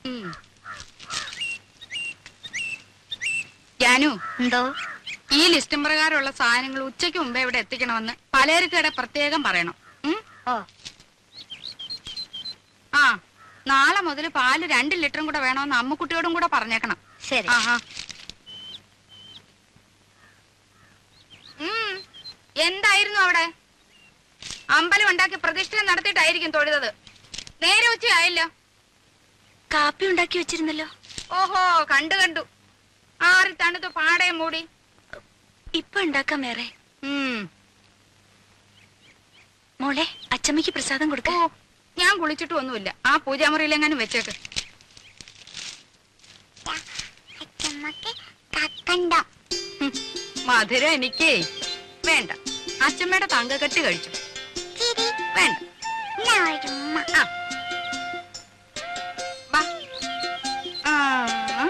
ഉം. ജാനു എന്തോ ഈ ലിസ്റ്റും പ്രകാരമുള്ള സാധനങ്ങൾ ഉച്ചയ്ക്ക് മുമ്പേ ഇവിടെ എത്തിക്കണമെന്ന് പലചരക്കയുടെ പ്രത്യേകം പറയണം ഉം? ഓ ആ നാളെ മുതൽ പാല് രണ്ട് ലിറ്ററും കൂടെ വേണമെന്ന് അമ്മുക്കുട്ടിയോടും കൂടെ പറഞ്ഞേക്കണം ശരി ആഹാ. ഉം. എന്തായിരുന്നു അവിടെ അമ്പലം ഉണ്ടാക്കി പ്രതിഷ്ഠ നടത്തിയിട്ടായിരിക്കും തൊഴുതത് നേരെ ഉച്ചയായല്ലോ കാപ്പി ഉണ്ടാക്കി വെച്ചിരുന്നല്ലോ ഓഹോ കണ്ടു കണ്ടു ആറി തണുത്ത് പാടയും മൂടി ഇപ്പൊ ഉണ്ടാക്കാം വേറെ ഉം. മോളെ അച്ചമ്മയ്ക്ക് പ്രസാദം ഓ കൊടുക്ക ഞാൻ കുളിച്ചിട്ട് ഒന്നുമില്ല ആ പൂജാമുറിയിലെങ്ങാനും വെച്ചേക്ക് അച്ഛമ്മക്ക് കക്കണ്ട ഹും. മധുരം എനിക്കേ വേണ്ട അച്ഛമ്മയുടെ തങ്കക്കെട്ട് കഴിച്ചു ചിരി വേണ്ട എന്നാ ഒരുമ്മ ആ. വാ. ആ. ആ.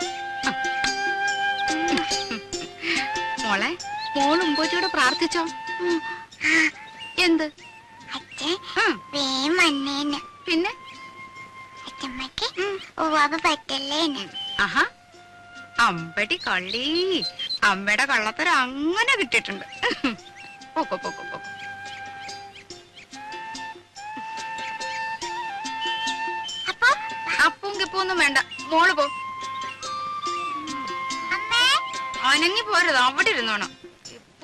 മോളെ മോൾ ഉമ്പോച്ചിയോട് പ്രാർത്ഥിച്ചോ ഉം. എന്ത് അച്ഛൻ ഉം. വേം വന്നേന് പിന്നെ അച്ഛമ്മക്ക് ഉവാബ പറ്റല്ലേന്ന് ആഹാ അമ്പടി കള്ളി അമ്മയുടെ കള്ളത്തരം അങ്ങനെ കിട്ടിയിട്ടുണ്ട് പൊക്കോ പൊക്കോ പൊക്കോ അപ്പൊ അപ്പവും കിപ്പൊന്നും വേണ്ട മോള് പോ അമ്മേ അനങ്ങി പോരുത് അവിടെ ഇരുന്നോണം ഇപ്പു.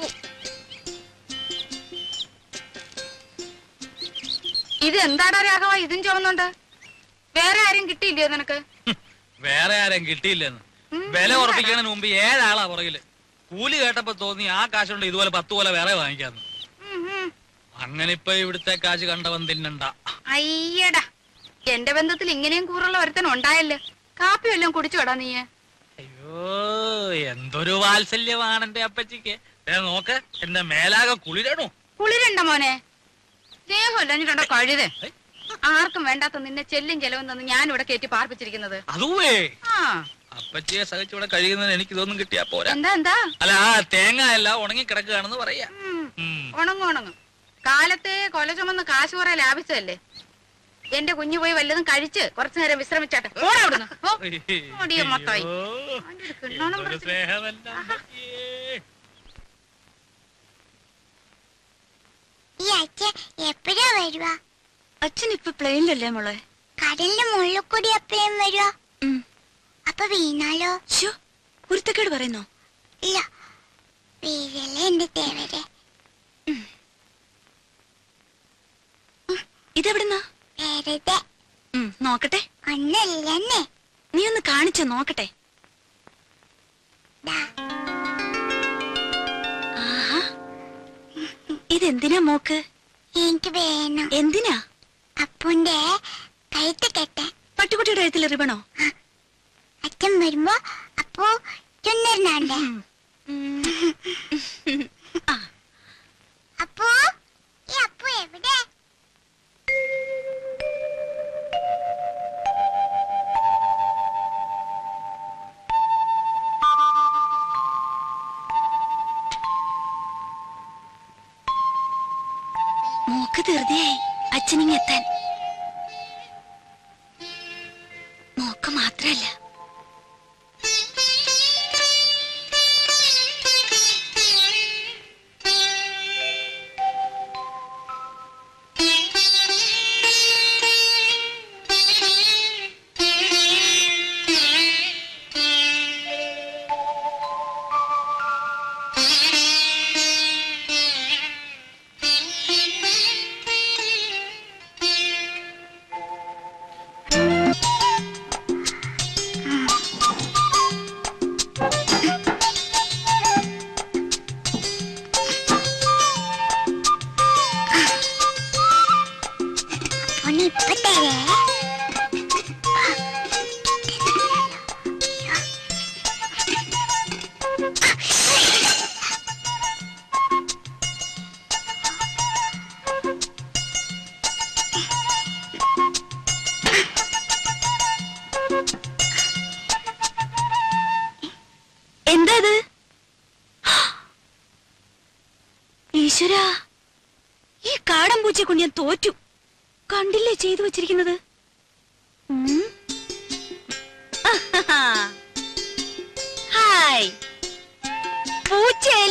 ഇത് എന്താടാ രാഘവ ഇതും ചുവന്നുണ്ട് വേറെ ആരും കിട്ടിയില്ലയോ നിനക്ക് വേറെ ആരും കിട്ടിയില്ലെന്ന് ഉം, വില ഉറപ്പിക്കുന്നതിന് മുമ്പ് ഏഴാളാ പുറകില് കൂലി കേട്ടപ്പോ തോന്നി ആ കാശുണ്ട് ഇതുപോലെ പത്ത് പോലെ വേറെ വാങ്ങിക്കാന്ന് ഉം, ഉം. അങ്ങനെ ഇപ്പൊ ഇവിടുത്തെ കാശ് കണ്ടവൻ തിന്നണ്ട അയ്യടാ എന്റെ ബന്ധത്തിൽ ഇങ്ങനെയും കൂറുള്ള ഒരുത്തൻ ഉണ്ടായല്ലോ കാപ്പി വല്ലതും കുടിച്ചു വിടാ നീ അയ്യോ എന്തൊരു വാത്സല്യമാണ് എന്റെ അപ്പച്ചിക്ക് ദേ നോക്ക് എന്റെ മേലാകെ കുളിരണു കുളിരണ്ട മോനെ സ്നേഹമല്ല എന്നിട്ടുണ്ടോ കഴുതേ ആർക്കും വേണ്ടാത്ത നിന്നെ ചെല്ലും ചെലവും തന്ന് ഞാൻ ഇവിടെ കയറ്റി പാർപ്പിച്ചിരിക്കുന്നത് അതുവേ ആ അപ്പച്ചിയെ സഹിച്ച് ഇവിടെ കഴിയുന്നതിന് എനിക്ക് ഇതൊന്നും കിട്ടിയാ പോരാ എന്താ എന്താ അല്ല ആ തേങ്ങ എല്ലാം ഉണങ്ങി കിടക്കുകയാണെന്ന് പറയാ ഉം, ഉം. ഉണങ്ങും ഉണങ്ങും കാലത്തെ കൊല ചുമന്ന് കാശ് കുറെ ലാഭിച്ചതല്ലേ എന്റെ കുഞ്ഞു പോയി വല്ലതും കഴിച്ച് കുറച്ചു നേരം വിശ്രമിച്ചാട്ടെ പോടാ അവിടുന്ന് പോ. ഓടിയ മത്തായി. അയ്യോ, അവന്റെ ഒരു കിണ്ണോണം എന്തൊരു പിടിച്ച്. സ്നേഹമല്ല അമ്മച്ചിയേ. ഈ അച്ഛൻ എപ്പോഴാ വരുക അച്ഛൻ ഇപ്പൊ പ്ലെയിനിലല്ലേ മോളെ കടലിന്റെ മുകളിൽ കൂടി എപ്പോഴും വരുക ഉം. അപ്പൊ വീണാലോ ശ്ശോ, കുരുത്തക്കേട് പറയുന്നോ ഇല്ല വീഴല്ലേ എന്റെ തേവരെ ഇതെവിടുന്നാ വെറുതെ ഉം, നോക്കട്ടെ ഒന്നല്ലെന്നേ നീ ഒന്ന് കാണിച്ചോ നോക്കട്ടെ ദാ ആഹാ ഇതെന്തിനാ മോക്ക് എനിക്ക് വേണം എന്തിനാ അപ്പുന്റെ കഴുത്ത് കെട്ടാൻ പട്ടുകുട്ടിയുടെ എഴുത്തിൽ റിബണോ അച്ഛൻ വരുമ്പോ അപ്പോ ചുന്നറിനാണ്ടേ അപ്പോ ഈ അപ്പു എവിടെ മോക്ക് ധൃതിയായി അച്ഛനിങ് എത്താൻ മോക്ക് മാത്രല്ല അപ്പുന് ഇപ്പൊ തരേ എന്താ ഇത് ഈശ്വരാ ഈ കാടൻ പൂച്ചയെ കൊണ്ട് ഞാൻ തോറ്റു കണ്ടില്ലേ ചെയ്തു വെച്ചിരിക്കുന്നത് ഉം.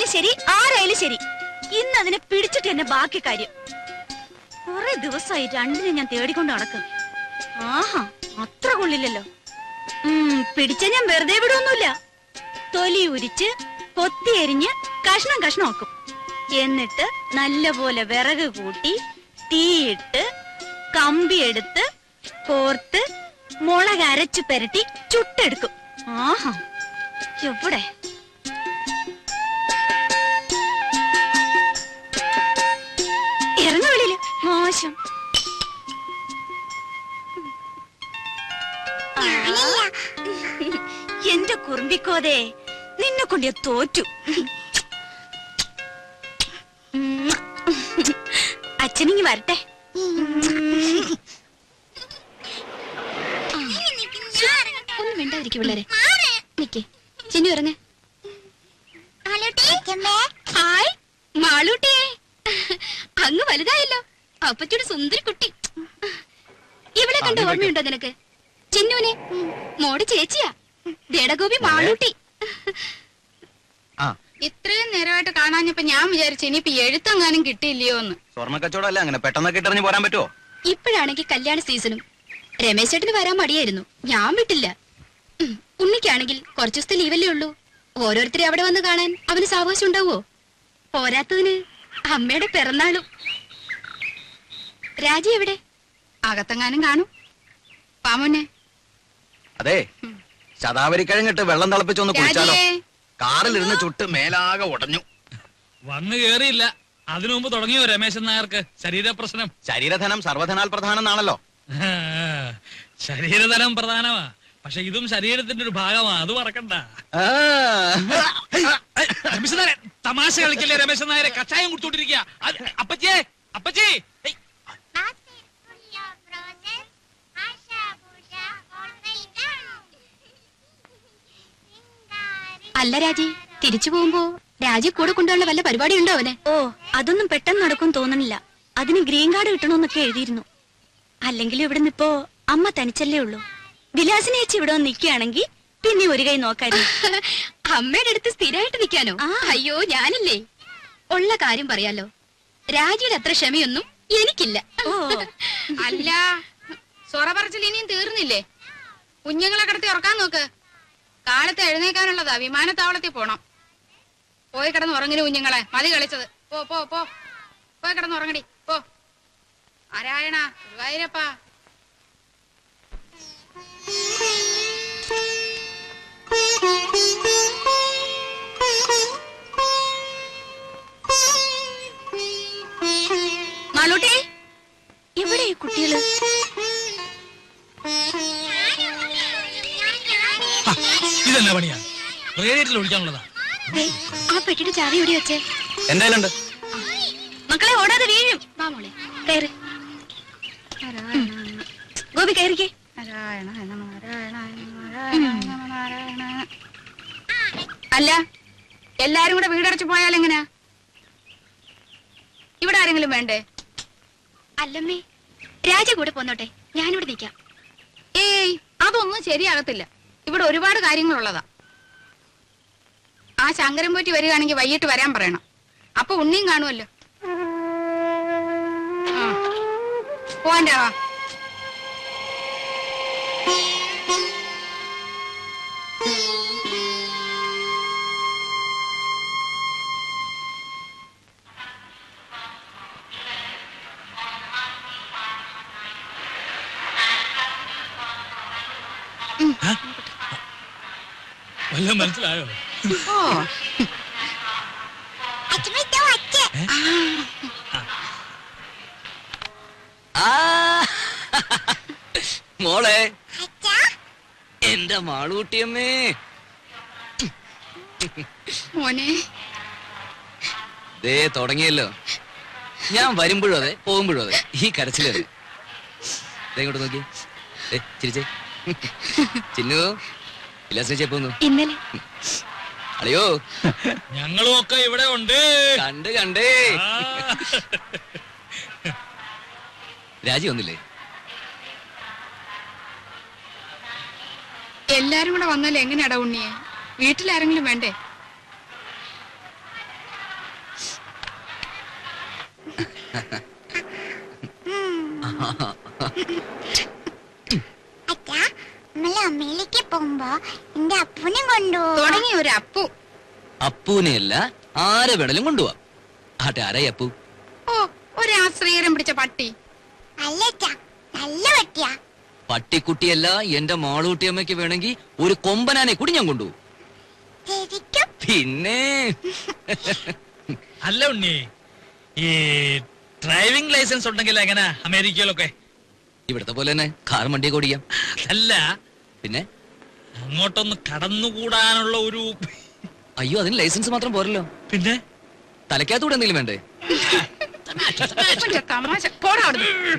നീയായാലും ശരി ആരായാലും ശരി ഇന്ന് അതിനെ പിടിച്ചിട്ട് എന്നെ ബാക്കി കാര്യം കുറെ ദിവസമായി രണ്ടിനെ ഞാൻ തേടിക്കൊണ്ട് നടക്കും ആഹാ അത്ര കൊള്ളില്ലല്ലോ ഉം, പിടിച്ച ഞാൻ വെറുതെ വിടൊന്നുമില്ല തൊലി ഉരിച്ച് കൊത്തി എരിഞ്ഞ് കഷ്ണം കഷ്ണം ആക്കും എന്നിട്ട് നല്ലപോലെ വിറക് കൂട്ടി തീയിട്ട് കമ്പി എടുത്ത് കോർത്ത് മുളക് അരച്ചു പെരട്ടി ചുട്ടെടുക്കും ആഹാ എവിടെ ഇറങ്ങ വെളിയില് മോശം ആ, എന്റെ കുറുമ്പിക്കോതെ നിന്നെ കൊണ്ട് ഞാൻ തോറ്റു ഉം. അച്ഛനിങ്ങി വരട്ടെ ഒന്നും മിണ്ടാതിരിക്കും പിള്ളേരെ നിക്കേ ചിന്നു ഇറങ്ങ അച്ഛമ്മേ ഹായ് മാളൂട്ടിയെ അങ്ങ് വലുതായല്ലോ അപ്പച്ചൂടെ സുന്ദരി കുട്ടി ഇവളെ കണ്ട ഓർമ്മയുണ്ടോ നിനക്ക് ചിന്നുവിനെ മോടെ ചേച്ചിയാ ദേടഗോപി മാളൂട്ടി ആ ഇത്രയും നേരമായിട്ട് കാണാഞ്ഞപ്പോ ഞാൻ വിചാരിച്ചു ഇനിയിപ്പോ എഴുത്തെങ്ങാനും കിട്ടിയില്ലയോ എന്ന് സ്വർണ്ണ കച്ചവടം അല്ല അങ്ങനെ പെട്ടെന്നൊക്കെ ഇട്ടെറിഞ്ഞ് പോരാൻ പറ്റുമോ ഇപ്പോഴാണെങ്കിൽ കല്യാണ സീസണും രമേശ് ചേട്ടന് വരാൻ മടിയായിരുന്നു ഞാൻ വിട്ടില്ല ഉം, ഉണ്ണിക്കാണെങ്കിൽ കുറച്ചു ദിവസത്തെ ലീവല്ലേ ഉള്ളൂ ഓരോരുത്തരെ അവിടെ വന്ന് കാണാൻ അവന് സാവകാശം ഉണ്ടാവോ പോരാത്തതിന് അമ്മയുടെ പിറന്നാളും രാജി എവിടെ അകത്തെങ്ങാനും കാണും പാമോനെ അതെ ശതാവരിക്കഴങ്ങിട്ട് വെള്ളം തിളപ്പിച്ചൊന്ന് കുടിച്ചാലോ രാജിയേ കാറിലിരുന്ന് ചുട്ട് മേലാകെ ഉടഞ്ഞു വന്നു കേറിയില്ല അതിനു മുമ്പ് തുടങ്ങിയോ രമേശൻ നായർക്ക് ശരീരപ്രശ്നം ശരീരധനം സർവധനാൽ പ്രധാനം എന്നാണല്ലോ ശരീരതലം പ്രധാനമാ പക്ഷെ ഇതും ശരീരത്തിന്റെ ഒരു ഭാഗമാ അത് മറക്കണ്ട ആ. രമേശൻ നായരെ തമാശ കളിക്കല്ലേ രമേശൻ നായരെ കച്ചായം കുടിച്ചോണ്ടിരിക്കുക അപ്പച്ചേ അപ്പച്ചേ ഏയ്, Basket full of roses. Asha Bhusha always down. അല്ല രാജി തിരിച്ചു പോകുമ്പോ രാജി കൂടെ കൊണ്ടുള്ള വല്ല പരിപാടി ഉണ്ടോ അവന് ഓ അതൊന്നും പെട്ടെന്ന് നടക്കും തോന്നണില്ല അതിന് ഗ്രീൻ കാർഡ് കിട്ടണമെന്നൊക്കെ എഴുതിയിരുന്നു അല്ലെങ്കിൽ ഇവിടുന്ന് ഇപ്പോ അമ്മ തനിച്ചല്ലേ ഉള്ളൂ വിലാസിനെ ചേച്ചി ഇവിടെ വന്ന് നിൽക്കുകയാണെങ്കിൽ പിന്നെ ഒരു കൈ നോക്കായിരുന്നു അമ്മയുടെ അടുത്ത് സ്ഥിരമായിട്ട് നിൽക്കാനോ ആ. അയ്യോ ഞാനില്ലേ ഉള്ള കാര്യം പറയാലോ രാജിയുടെ അത്ര ക്ഷമയൊന്നും എനിക്കില്ല ഓ അല്ല സൊറ പറച്ചിൽ ഇനിയും തീർന്നില്ലേ കുഞ്ഞുങ്ങളെ കിടത്തി ഉറക്കാൻ നോക്ക് കാലത്ത് എഴുന്നേക്കാനുള്ളതാ വിമാനത്താവളത്തിൽ പോണം പോയി കിടന്ന് ഉറങ്ങിന് കുഞ്ഞുങ്ങളെ മതി കളിച്ചത് പോ പോ പോ പോയി കിടന്ന് ഉറങ്ങടി പോ നാരായണ ഗുരുവായൂരപ്പാ മാളൂട്ടി എവിടെ ഈ കുട്ടികള് ഇതെന്നാ പണിയാ റേഡിയേറ്ററിൽ ഒഴിക്കാനുള്ളതാ ദേ, ആ പെട്ടിയുടെ ചാവി എവിടെ വെച്ചേ എന്റെ കയ്യിലുണ്ട് മക്കളെ ഓടാതെ വീഴും വാ മോളെ കയറ് ഗോപി കയറിക്കേ നാരായണ നമ നാരായണ നമ നാരായണ നമ നാരായണ. അല്ല എല്ലാരും കൂടെ വീടടച്ചു പോയാൽ എങ്ങനെയാ ഇവിടെ ആരെങ്കിലും വേണ്ടേ അല്ലമ്മേ രാജ കൂടെ പോന്നോട്ടെ ഞാനിവിടെ നിൽക്കാം ഏയ് അതൊന്നും ശരിയാകത്തില്ല ഇവിടെ ഒരുപാട് കാര്യങ്ങളുള്ളതാ ആ ശങ്കരൻ പോറ്റി വരികയാണെങ്കിൽ വൈകിട്ട് വരാൻ പറയണം അപ്പൊ ഉണ്ണിയും കാണുമല്ലോ ആ. പോവാൻ്റെ വാ വല്ലതും മനസ്സിലായോ ഓ അച്ഛമ്മ ഇതാ അച്ഛൻ ആ. മോളെ അച്ഛാ എന്റെ മാളൂട്ടിയമ്മേ മോനെ ദേ തുടങ്ങിയല്ലോ ഞാൻ വരുമ്പോഴും അതെ പോകുമ്പോഴും അതെ ഈ കരച്ചിലത് ദേ ഇങ്ങോട്ട് നോക്കി ദേ, ചിരിച്ചേ ചിന്നു ഇല്ലാസിനെ പോന്നു ഇന്നലെ അളിയോ ഞങ്ങളും ഒക്കെ ഇവിടെ ഉണ്ട് കണ്ട് കണ്ടേ ആ. രാജി ഒന്നില്ലേ എല്ലാരും കൂടെ വന്നാൽ എങ്ങനെയാടാ ഉണ്ണിയെ വീട്ടിലാരെങ്കിലും വേണ്ടേ നമ്മൾ അമ്മയിലേക്ക് പോകുമ്പോ എന്റെ അപ്പുനെ കൊണ്ടുപോകും തുടങ്ങി ഒരു അപ്പു അപ്പൂനെയല്ല ആരെ വേണേലും കൊണ്ടുപോവാം ആട്ടെ ആരായി അപ്പു ഓ ഒരു ആശ്രയരം പിടിച്ച പട്ടി അല്ല അച്ഛാ നല്ല പറ്റിയാ പട്ടിക്കുട്ടിയല്ല എന്റെ മാളൂട്ടിയമ്മയ്ക്ക് വേണമെങ്കിൽ ഒരു കൊമ്പനാനെ കൂടി ഞാൻ കൊണ്ടുപോകും ശരിക്കും പിന്നെ അല്ല ഉണ്ണി ഈ ഡ്രൈവിംഗ് ലൈസൻസ് ഉണ്ടെങ്കിൽ എങ്ങനെ അമേരിക്കയിലൊക്കെ ഇവിടത്തെ പോലെ തന്നെ കാർ വണ്ടിയൊക്കെ ഓടിക്കാം അതല്ല പിന്നെ അങ്ങോട്ടൊന്ന് കടന്നുകൂടാനുള്ള ഒരു അയ്യോ അതിന് ലൈസൻസ് മാത്രം പോരല്ലോ പിന്നെ തലയ്ക്കകത്തൂടെ എന്തെങ്കിലും വേണ്ടേ ഇവന്റെ തമാശ പോടാ അവിടുന്ന്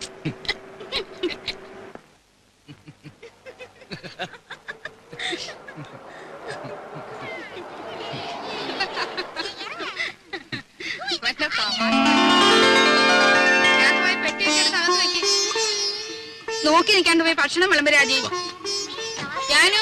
ഇവന്റെ തമാശ. ഞാൻ പോയി പെട്ടിയൊക്കെ എടുത്ത് അകത്ത് വെക്ക്. നോക്കി നിൽക്കാണ്ട് പോയി ഭക്ഷണം വിളമ്പ് രാജി ഞാനു